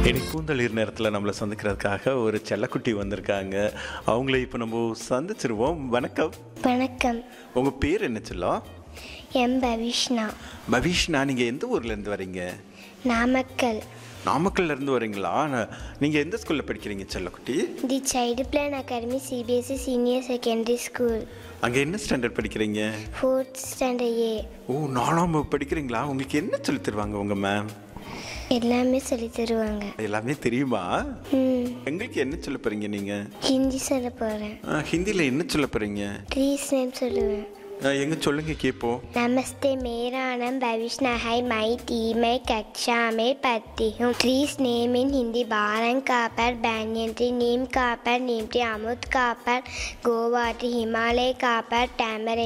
இனி கூந்தளிர் நேரத்தில் நம்மளை சந்திக்கிறதுக்காக ஒரு செல்லக்குட்டி வந்திருக்காங்க அவங்கள இப்போ நம்ம சந்திச்சிருவோம் வணக்கம் வணக்கம் உங்கள் பேர் என்ன செல்லம் எம் பவிஷ்ணா பவிஷ்ணா நீங்கள் எந்த ஊர்லேருந்து வரீங்க நாமக்கல் நாமக்கல்ல இருந்து வரீங்களா நீங்கள் எந்த ஸ்கூலில் படிக்கிறீங்க செல்லக்குட்டி the child plan academy CBSE senior secondary school அங்கே என்ன ஸ்டாண்டர்ட் படிக்கிறீங்க ஃபோர்த் ஸ்டாண்டர்ட் ஏ ஓ நாலாம் வகுப்பு படிக்கிறீங்களா உங்களுக்கு என்ன சொல்லித் தருவாங்க உங்கள் மேம் எல்லாமே சொல்லி தருவாங்க எல்லாமே தெரியுமா ம் எங்களுக்கு என்ன சொல்ல போகிறீங்க நீங்கள் ஹிந்தி சொல்ல போகிறேன் ஹிந்தியில் என்ன சொல்ல போகிறீங்க ட்ரீஸ் நேம் சொல்லுவேன் எங்கே சொல்லுங்க கேட்போம் नमस्ते मेरा नाम भविष्णा है मैं तीसरी कक्षा में पढ़ती हूँ ट्रीस नेम इन हिंदी बारंग कापर बैंगन ट्री नीम कापर नीम ट्री अमुद कापर गोवा ट्री हिमालय कापर टैमरिन